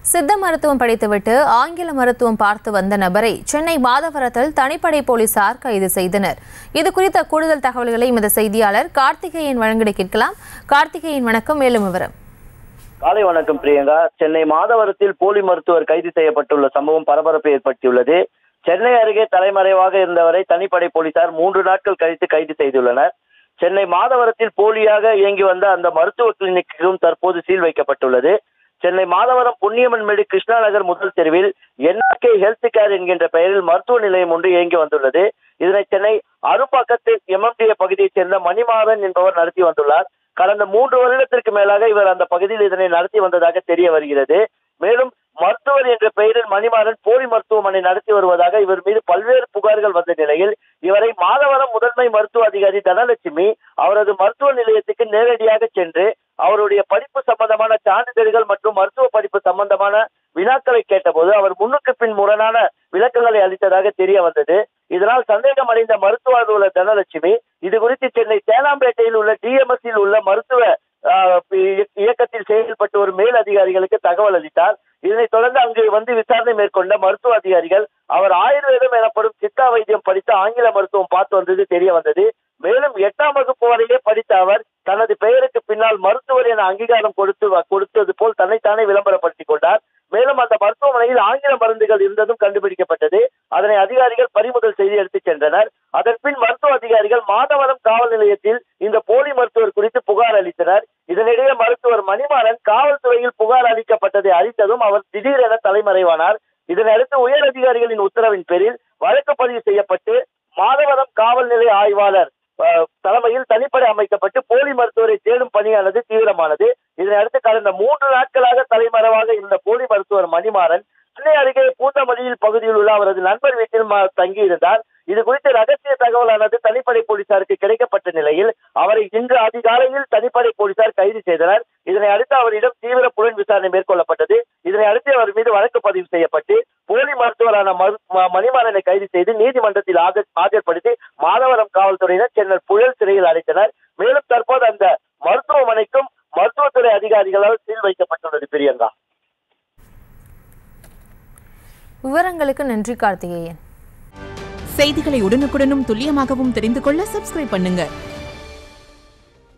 சித்த மருத்துவம் படித்துவிட்டு ஆங்கில மருத்துவம் பார்த்து வந்த நபரை சென்னை மாதவரத்தில் தனிப்படை போலீசார் கைது செய்தனர் இது குறித்த கூடுதல் தகவல்களை எமது செய்தியாளர் கார்த்திகேயன் வழங்கிட கேட்கலாம் கார்த்திகேயன் வணக்கம் மேலும் விவரம் காலை வணக்கம் பிரியங்கா சென்னை மாதவரத்தில் போலி மருத்துவர் கைது செய்யப்பட்டுள்ள சம்பவம் பரபரப்பை ஏற்படுத்தியுள்ளது சென்னை அருகே தலைமறைவாக இருந்தவரை தனிப்படை போலீசார் மூன்று நாட்கள் கழித்து கைது செய்துள்ளனர் சென்னை மாதவரத்தில் போலியாக இயங்கி வந்த அந்த மருத்துவ கிளினிக்கும் தற்போது சீல் வைக்கப்பட்டுள்ளது சென்னை மாதவரம் புண்ணியமன் மேடு கிருஷ்ணா நகர் முதல் தெருவில் என்ஆர்கே ஹெல்த் கேர் என்கின்ற பெயரில் மருத்துவ நிலையம் ஒன்று இயங்கி வந்துள்ளது இதனை சென்னை அருப்பாக்கத்து எம்எம்டிஏ பகுதியைச் சேர்ந்த மணிமாறன் என்பவர் நடத்தி வந்துள்ளார் கடந்த மூன்று வருடத்திற்கு மேலாக இவர் அந்த பகுதியில் இதனை நடத்தி வந்ததாக தெரிய வருகிறது மேலும் மருத்துவர் என்ற பெயரில் மணிமாறன் போலி மருத்துவமனை நடத்தி வருவதாக இவர் மீது பல்வேறு புகார்கள் வந்த நிலையில் இவரை மாதவரம் முதன்மை மருத்துவ அதிகாரி தனலட்சுமி அவரது மருத்துவ நிலையத்துக்கு நேரடியாக சென்று அவருடைய படிப்பு சம்பந்தமான சான்றிதழ்கள் மற்றும் மருத்துவ படிப்பு சம்பந்தமான வினாக்களை கேட்டபோது அவர் முன்னுக்கு பின் முரணான விளக்கங்களை அளித்ததாக தெரிய வந்தது இதனால் சந்தேகம் அடைந்த மருத்துவ அலுவலர் தனலட்சுமி இது குறித்து சென்னை சேலாம்பேட்டையில் உள்ள டிஎம்எஸ்ஸில் உள்ள மருத்துவ ஆஹ், இய- இயக்கத்தில் செயல்பட்டு வரும் மேல் அதிகாரிகளுக்கு தகவல் அளித்தார் இதனைத் தொடர்ந்து அங்கு வந்து விசாரணை மேற்கொண்ட மருத்துவ அதிகாரிகள் அவர் ஆயுர்வேதம் எனப்படும் சித்தா வைத்தியம் படித்து ஆங்கில மருத்துவம் பார்த்து வந்தது தெரிய வந்தது மேலும் எட்டாம் வகுப்பு வரையே படித்த அவர் தனது பெயருக்கு பின்னால் மருத்துவர் என அங்கீகாரம் கொடுத்து கொடுத்தது போல் தன்னைத்தானே விளம்பரப்படுத்திக் கொண்டார் மேலும் அந்த மருத்துவமனையில் ஆங்கில மருந்துகள் இருந்ததும் கண்டுபிடிக்கப்பட்டது அதனை அதிகாரிகள் பறிமுதல் செய்து எடுத்துச் சென்றனர் அதன் பின் மருத்துவ அதிகாரிகள் மாதவரம் காவல் நிலையத்தில் இந்த போலி மருத்துவர் குறித்து புகார் அளித்தனர் இதனிடையே மருத்துவர் மணிமாறன் காவல்துறையில் புகார் அளிக்கப்பட்டதை அறிந்ததும் அவர் திடீரென தலைமறைவானார் இதனை அடுத்து உயர் அதிகாரிகளின் உத்தரவின் பேரில் வழக்கு பதிவு செய்யப்பட்டு மாதவரம் காவல் நிலைய ஆய்வாளர் அஹ், தலைமையில் தனிப்படை அமைக்கப்பட்டு போலி மருத்துவரை தேடும் பணியானது தீவிரமானது இதனை அடுத்து கடந்த மூன்று நாட்களாக தலைமறைவாக இருந்த போலி மருத்துவர் மணிமாறன் சென்னை அருகே பூந்தமல்லியில் பகுதியில் உள்ள அவரது நண்பர் வீட்டில் ம- தங்கியிருந்தார் இது குறித்த ரகசிய தகவலானது தனிப்படை போலீசாருக்கு கிடைக்கப்பட்ட நிலையில் அவரை இன்று அதிகாலையில் தனிப்படை போலீசார் கைது செய்தனர் இதனை அடுத்து அவரிடம் தீவிர புலன் விசாரணை மேற்கொள்ளப்பட்டது இதனை அடுத்து அவர் மீது வழக்கு பதிவு செய்யப்பட்டு போலி மருத்துவரான மரு- ம- மணிமாறனை கைது செய்து நீதிமன்றத்தில் ஆஜர் ஆஜர்படுத்தி மாதவரம் காவல்துறையினர் சென்னை புயல் சிறையில் அடைத்தனர் மேலும் தற்போது அந்த மருத்துவமனைக்கும் மருத்துவத்துறை அதிகாரிகளால் சீல் வைக்கப்பட்டுள்ளது பிரியங்கா விவரங்களுக்கு நன்றி கார்த்திகேயன் செய்திகளை உடனுக்குடனும் துல்லியமாகவும் தெரிந்து கொள்ள சப்ஸ்கிரைப் பண்ணுங்க